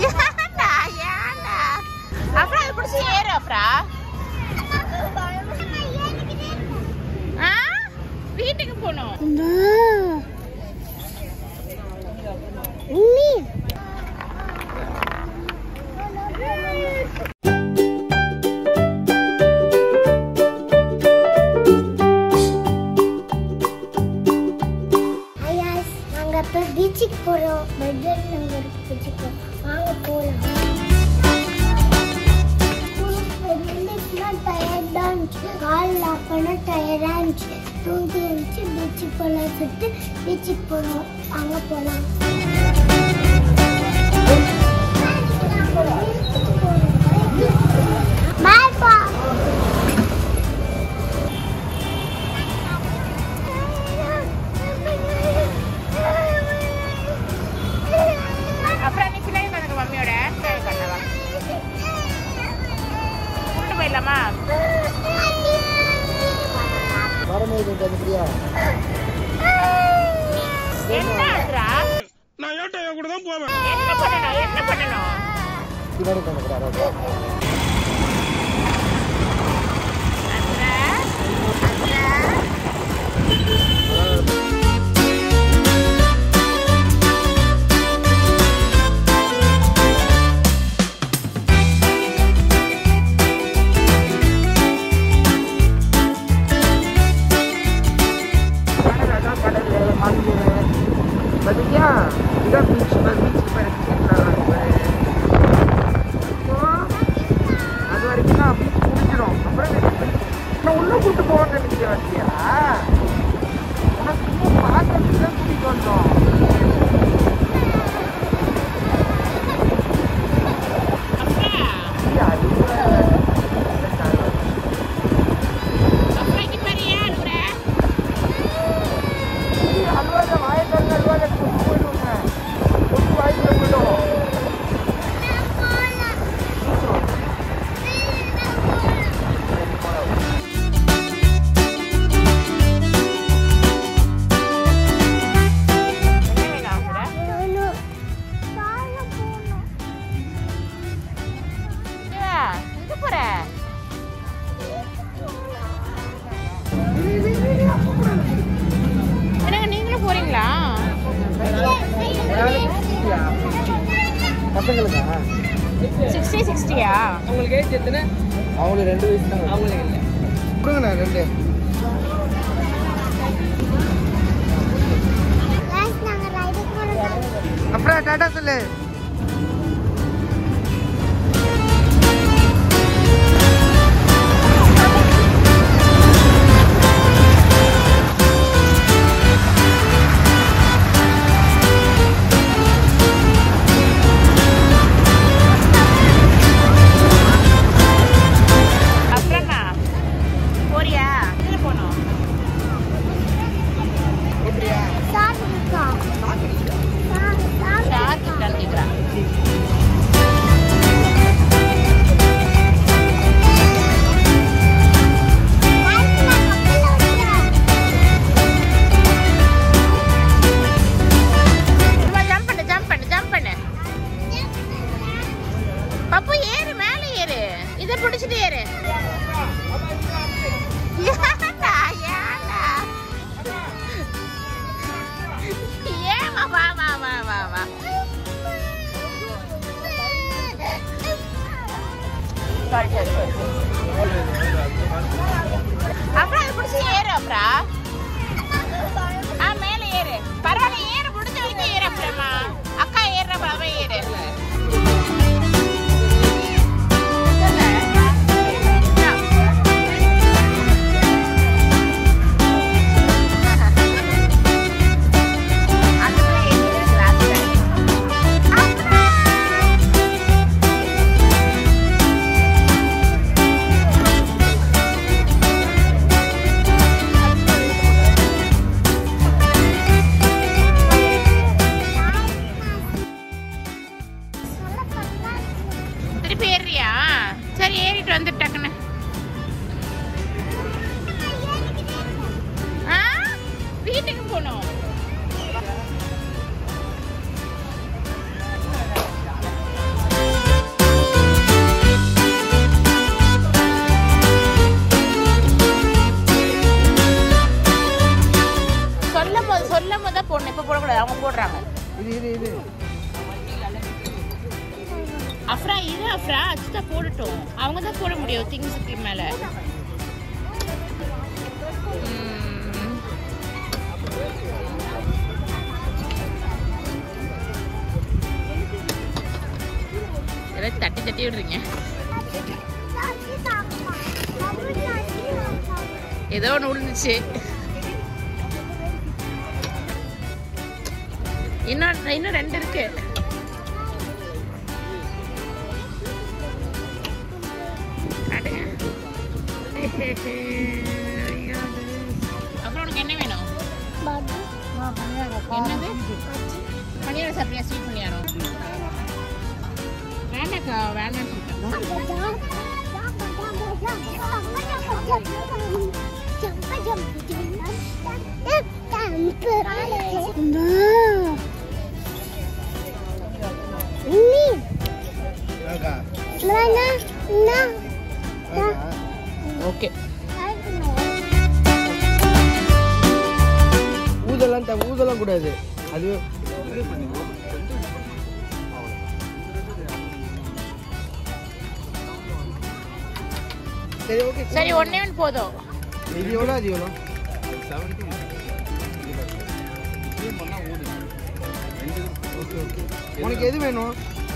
ஏன்டா ஏன்டா அப்புறம் அது பிடிச்சி ஏறு அப்புறம் ஆ வீட்டுக்கு போகணும் ஐயாஸ் நாங்க இப்ப பீச்சுக்கு போறோம் பெட்ல நாங்க ஒரு பீச்சுக்கு போறோம் வாங்க போலாம் டயர்டா இருந்துச்சு கால் பண்ண டயர்டா இருந்துச்சு தூங்கி இருந்துச்சு பீச்சுக்கு போலாம் சொல்லிட்டு பீச்சுக்கு போறோம் அங்க போலாம் பாய் பா அப்புறம் நீ பின்னாடி வந்துங்க மம்மியோட பின்னாடி பண்ணவா கூட்டு போயிடலாமா என்ன ஆகுறா நான் ஏன்டா கூட தான் போவேன் என்ன பண்ணணும் என்ன பண்ணணும் அண்ணா, அண்ணா. பாத்தியா இதான் பீச் பீச் அது வரைக்கும் நான் பீச் முடிஞ்சிடும் அப்புறம் நான் உள்ள கூட்டு போவேன்னு நினைக்கிறேன் வச்சியா உனக்கு சும்மா பார்க்கறதுக்கு தான் கூட்டிட்டு வந்தோம் இல்லையா, அது கூட அப்புறம் இங்க பாரு, ஏன் அழுகுற? அல்வாத வாயை திறந்து அல்வாத கொண்டு போயிடுவோங்க கொண்டு வாய்க்குள்ள போயிடும் என்ன வேணும் அழுகுற? ஏ, எங்க போற? என்னங்க நீங்களும் போறீங்களா பசங்களுக்கா சிக்ஸ்டி சிக்ஸ்டியா உங்களுக்கு ஏஜ் எத்தனை அவங்களுக்கு ரெண்டு வயசு தான் அவங்களுக்கு இல்லை கொடுங்கண்ணா ரெண்டு நாங்க ரைடுக்கு போறோம் அப்புறம் டாடா சொல்லு அப்புறம்ண்ணா போறியா எங்க போகணும் சாப்பிட்டுக்கோ ஷார்க் கலந்துக்கிறா ஜம்ப் பண்ணு ஜம்ப் பண்ணு ஜம்ப் பண்ணு பப்பு ஏறு மேல ஏறு இத பிடிச்சிட்டு ஏறு ஏன்டா ஏன்டா ஏமா வா வா வா வா வா சரி சரி சரி அப்புறம் அது பிடிச்சி ஏறு அப்புறம் ஆ மேல ஏறு பரவாயில்ல ஏறு முடிஞ்ச வரைக்கும் ஏறு அப்புறமா அக்கா ஏறுற அவ ஏறு திருப்பி ஏறியா சரி ஏறிட்டு வந்து டக்குன்னு ஆ வீட்டுக்கு போகணும் அஃப்ரா இது அஃப்ரா அச்சுதா போடட்டும் அவங்க தான் போட முடியும் திங்ஸுக்கு மேல ம். எல்லாம் தட்டி தட்டி விடுறீங்க ஏதோ ஒன்று விழுந்துச்சு இன்னும் இன்னும் ரெண்டு இருக்கு காட்டுங்க. அப்புறம் உனக்கு என்ன வேணும் என்னது பணியாரம் சாப்பிட்டியா ஸ்வீட் பணியாரம் வேண்டாக்கா வேண்டாம் சொல்லிட்டேன் ஓகே ஊதலாம் த- ஊதலாம் கூடாது அது சரி ஓகே சரி ஒன்னே ஒன்று போதும் இது எவ்வளோ அது எவ்வளோ ஓகே ஓகே உனக்கு எது வேணும்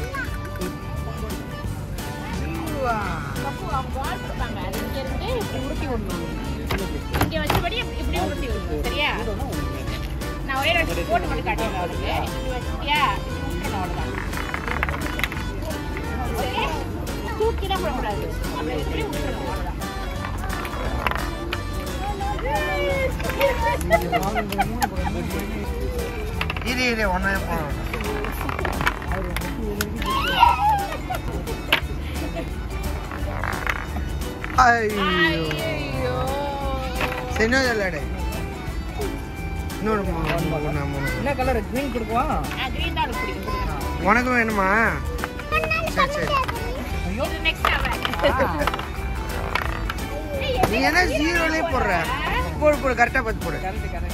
பப்பு, அவங்க பால் கொடுப்பாங்க அது இங்க இருந்து இப்படி உருட்டி விடணும் இங்க வச்சபடி இப்படி இப்படி உருட்டி விடணும் சரியா நான் ஒரே ரெண்டு போட்டு மட்டும் காட்டுறேன் அவளுக்கு இப்படி வச்சிட்டியா இப்படி விட்டுறணும் அவ்வளோதான் ஓகே தூக்கிலாம் போடக்கூடாது அப்படி இப்படி விட்டுறணும் அவ்வளோதான் இரு இரு ஒன்றே போகணும் ஐயோ ஐயோ சரி இன்னொரு விளையாடு இன்னொரு மூணு, மூணு, மூணு. என்ன கலர் கிரீன் கொடுக்குவா கிரீன் தான் அவளுக்கு பிடிக்கும் கொடுக்கணும். உனக்கு வேணுமா சரி சரி இது நெக்ஸ்ட் அவன் நீ என்ன ஜீரோலே போடுற போடு போடு கரெக்டாக பார்த்து போடு கரெக்ட் கரெக்ட்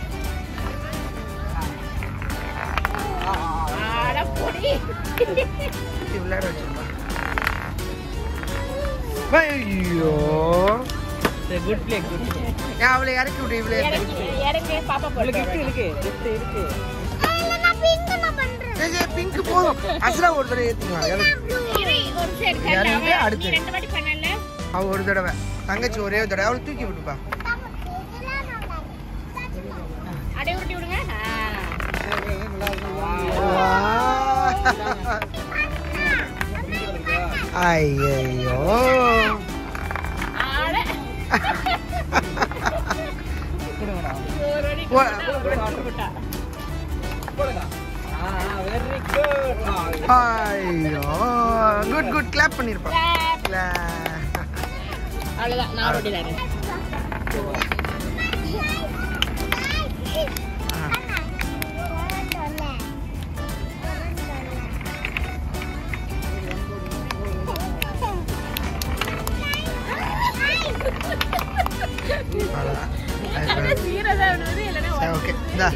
ஆட பொடி இப்படி விளையாட வச்சிருப்பா ஐயோ குட் பிளே குட் பிளே ஏன் அவளை இறக்கி விட்டு இவளே இறங்கி இறங்கி பாப்பா உங்களுக்கு போட்டு gift இருக்கு gift இருக்கு பிங்க் போதும் அசலா ஒரு தடவை ஏற்றுங்க இரு, ஒரு சரி இது இறங்கிட்டு நீ அடுத்து. ரெண்டு வாட்டி பண்ணல அவ ஒரு தடவை தங்கச்சி ஒரே ஒரு தடவை அவளை தூக்கி விட்டுப்பா அப்படியே உருட்டி விடுங்க ஐயோ ஆட ஒரு வாட்டி போ- போட்டா. போடுங்க ஆ வெரி குட் ஐயோ குட் குட் கிளாப் பண்ணிருப்பா Clap. அவ்வளவுதான் நான் ரொட்டி தானே ஜீரோ தான் விடுவது இல்லைன்னா சரி, okay. இந்தா.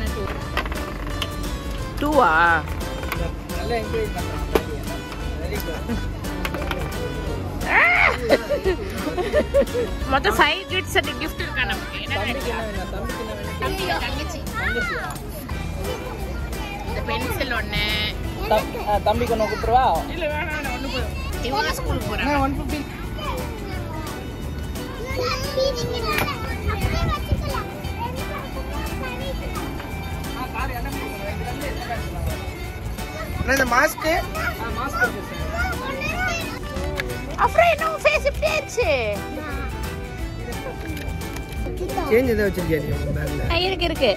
டூவா நல்லா என்ஜாய் பண்றேன் வெரி குட் மொத்தம் ஃபைவ் கிஃப்ட்ஸ் அண்ட் கிஃப்ட் இருக்கா நமக்கு என்ன தம்பிக்கு வேணும்? என்ன வேணும் தம்பிக்கு என்ன வேணும் தம்பி தங்கச்சி இந்த பென்சில் ஒண்ணு தம்- ஆ, தம்பிக்கு ஒன்று கொடுத்துருவா இல்ல வேணாம் வேணாம் ஒண்ணு போதும் இவங்க ஸ்கூலுக்கு போறாங்க ஒன் ஃபிஃப்டி என்ன இந்த மாஸ்க்கு அப்புறம் என்ன ஃபேஸ் இப்படி ஆயிடுச்சு சேஞ்ச் எதாவது வச்சிருக்கியா நீ உங்க பேக்ல ஆ, இருக்கு இருக்கு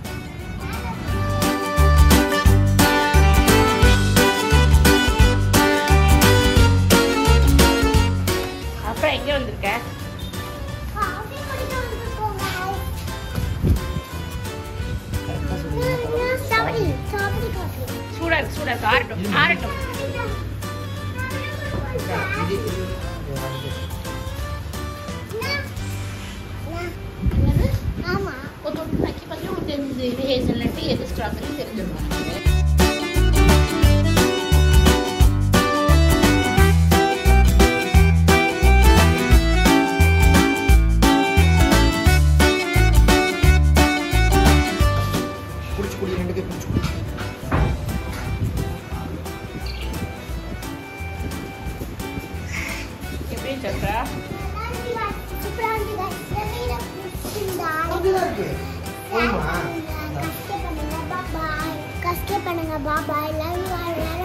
அப்புறம் எங்க வந்திருக்க சூடா இருக்கு சூடா இருக்கு ஆறட்டும் ஆறட்டும் ஆமா ஒரு தொட்டு நக்கி பார்த்து உனக்கு சந்திரா சூப்பரா இருக்கு guys. இந்த மீனை பிடிச்சிருந்தா அப்படிதான் இருக்கு போதுமா கஷ்ட பண்ணுங்க பாபாய் கஷ்ட பண்ணுங்க பாபாய் லவ் யூ ஆல்